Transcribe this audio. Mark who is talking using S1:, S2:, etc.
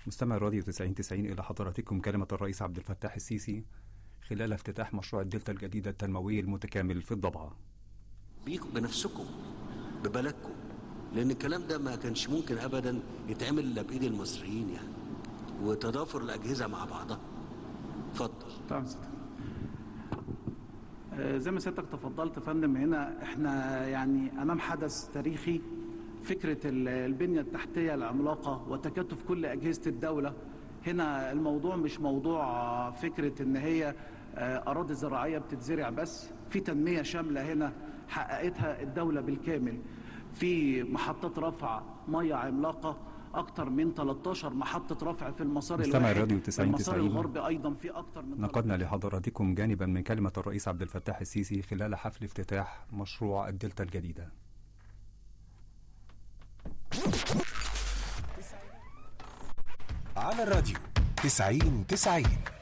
S1: مستمع راديو 90 90 إلى حضراتكم كلمة الرئيس عبد الفتاح السيسي خلال افتتاح مشروع الدلتا الجديدة التنموي المتكامل في الضبعة
S2: بيكم بنفسكم ببلدكم لان الكلام ده ما كانش ممكن ابدا يتعمل الا بايد المصريين يعني وتضافر الاجهزه مع بعضها اتفضل
S3: طبعا سيادتك. آه، زي ما سيادتك تفضلت يا فندم هنا احنا يعني امام حدث تاريخي فكره ال- البنيه التحتيه العملاقه وتكاتف كل اجهزه الدوله هنا الموضوع مش موضوع آه، فكره ان هي آه، اراضي زراعيه بتتزرع بس في تنميه شامله هنا حققتها الدوله بالكامل في محطات رفع ميه عملاقه اكتر من 13 محطه رفع في المسار
S1: مستمع
S3: الواحد
S1: الراديو 90
S3: المسار
S1: 90.
S3: الغربي ايضا في اكتر من
S1: نقلنا لحضراتكم جانبا من كلمة الرئيس عبد الفتاح السيسي خلال حفل افتتاح مشروع الدلتا الجديدة
S4: على الراديو 90 90